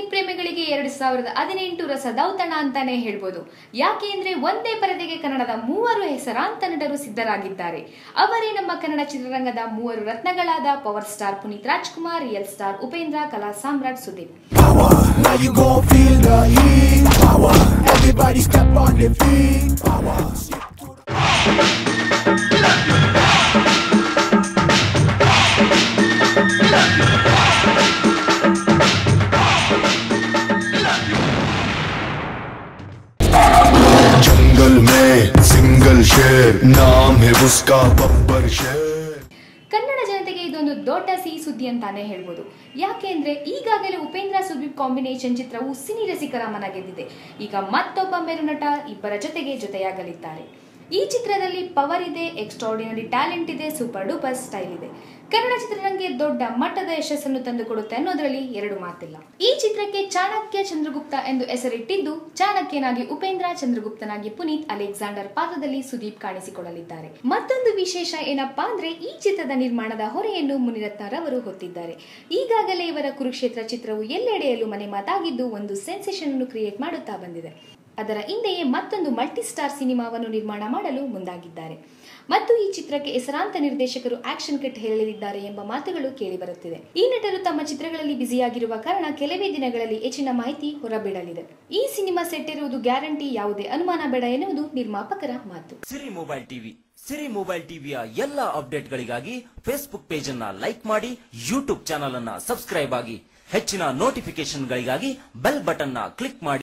ಪ್ರೇಮಿಗಳಿಗೆ ಎರಡು ಸಾವಿರದ ಹದಿನೆಂಟು ರಸದೌತಣ ಅಂತಾನೆ ಹೇಳ್ಬೋದು ಯಾಕೆ ಅಂದ್ರೆ ಒಂದೇ ಪರದೆಗೆ ಕನ್ನಡದ ಮೂವರು ಹೆಸರಾಂತ ನಟರು ಸಿದ್ಧರಾಗಿದ್ದಾರೆ ಅವರೇ ನಮ್ಮ ಕನ್ನಡ ಚಿತ್ರರಂಗದ ಮೂವರು ರತ್ನಗಳಾದ power star Puneeth Rajkumar real star Upendra ಕಲಾ ಸಾಮ್ರಾಟ್ Sudeep Power, now you gon' feel the heat. Power, everybody step on their feet. Power, जंगल में सिंगल शेर नाम है उसका बब्बर शेर ಕನ್ನಡ ಜನತೆಗೆ ಇದೊಂದು ದೊಡ್ಡ ಸಿಹಿ ಸುದ್ದಿ ಅಂತಾನೆ ಹೇಳ್ಬೋದು ಯಾಕೆಂದ್ರೆ ಈಗಾಗಲೇ ಉಪೇಂದ್ರ ಸುದೀಪ್ ಕಾಂಬಿನೇಷನ್ ಚಿತ್ರವು ಸಿನಿ ರಸಿಕರ ಮನ ಗೆದ್ದಿದೆ ಈಗ ಮತ್ತೊಬ್ಬ ಮೇರು ನಟ ಇಬ್ಬರ ಜೊತೆಗೆ ಜೊತೆಯಾಗಲಿದ್ದಾರೆ ಈ ಚಿತ್ರದಲ್ಲಿ ಪವರ್ ಇದೆ ಎಕ್ಸ್ಟ್ರಾರ್ಡಿನರಿ ಟ್ಯಾಲೆಂಟ್ ಇದೆ ಸೂಪರ್ ಡೂಪರ್ ಸ್ಟೈಲ್ ಇದೆ ಕನ್ನಡ ಚಿತ್ರರಂಗಕ್ಕೆ ದೊಡ್ಡ ಮಟ್ಟದ ಯಶಸ್ಸನ್ನು ತಂದುಕೊಡುತ್ತೆ ಅನ್ನೋದರಲ್ಲಿ ಎರಡು ಮಾತಿಲ್ಲ ಈ ಚಿತ್ರಕ್ಕೆ ಚಾಣಕ್ಯ ಚಂದ್ರಗುಪ್ತ ಎಂದು ಹೆಸರಿಟ್ಟಿದ್ದು ಚಾಣಕ್ಯನಾಗಿ ಉಪೇಂದ್ರ ಚಂದ್ರಗುಪ್ತನಾಗಿ ಪುನೀತ್ ಅಲೆಕ್ಸಾಂಡರ್ ಪಾತ್ರದಲ್ಲಿ ಸುದೀಪ್ ಕಾಣಿಸಿಕೊಳ್ಳಲಿದ್ದಾರೆ ಮತ್ತೊಂದು ವಿಶೇಷ ಏನಪ್ಪಾ ಅಂದ್ರೆ ಈ ಚಿತ್ರದ ನಿರ್ಮಾಣದ ಹೊರೆಯನ್ನು ಮುನಿರತ್ನರವರು ಹೊತ್ತಿದ್ದಾರೆ ಈಗಾಗಲೇ ಇವರ ಕುರುಕ್ಷೇತ್ರ ಚಿತ್ರವು ಎಲ್ಲೆಡೆಯಲ್ಲೂ ಮನೆ ಮಾತಾಗಿದ್ದು ಒಂದು ಸೆನ್ಸೇಷನ್ ಅನ್ನು ಕ್ರಿಯೇಟ್ ಮಾಡುತ್ತಾ ಬಂದಿದೆ ಅದರ ಹಿಂದೆಯೇ ಮತ್ತೊಂದು ಮಲ್ಟಿ ಸ್ಟಾರ್ ಸಿನಿಮಾವನ್ನು ನಿರ್ಮಾಣ ಮಾಡಲು ಮುಂದಾಗಿದ್ದಾರೆ ಮತ್ತು ಈ ಚಿತ್ರಕ್ಕೆ ಹೆಸರಾಂತ ನಿರ್ದೇಶಕರು ಆಕ್ಷನ್ ಕಿಟ್ ಹೇಳಲಿದ್ದಾರೆ ಎಂಬ ಮಾತುಗಳು ಕೇಳಿಬರುತ್ತಿದೆ ಈ ನಟರು ತಮ್ಮ ಚಿತ್ರಗಳಲ್ಲಿ ಬ್ಯುಸಿಯಾಗಿರುವ ಕಾರಣ ಕೆಲವೇ ದಿನಗಳಲ್ಲಿ ಹೆಚ್ಚಿನ ಮಾಹಿತಿ ಹೊರಬೀಳಲಿದೆ ಈ ಸಿನಿಮಾ ಸೆಟ್ ಇರುವುದು ಗ್ಯಾರಂಟಿ ಯಾವುದೇ ಅನುಮಾನ ಬೇಡ ಎನ್ನುವುದು ನಿರ್ಮಾಪಕರ ಮಾತು Siri mobile TV Siri mobile ಟಿವಿಯ ಎಲ್ಲಾ ಅಪ್ಡೇಟ್ಗಳಿಗಾಗಿ ಫೇಸ್ಬುಕ್ ಪೇಜ್ ಅನ್ನ ಲೈಕ್ ಮಾಡಿ ಯೂಟ್ಯೂಬ್ ಚಾನಲ್ ಅನ್ನ ಸಬ್ಸ್ಕ್ರೈಬ್ ಆಗಿ ಹೆಚ್ಚಿನ ನೋಟಿಫಿಕೇಶನ್ಗಳಿಗಾಗಿ ಬೆಲ್ ಬಟನ್ ನ ಕ್ಲಿಕ್ ಮಾಡಿ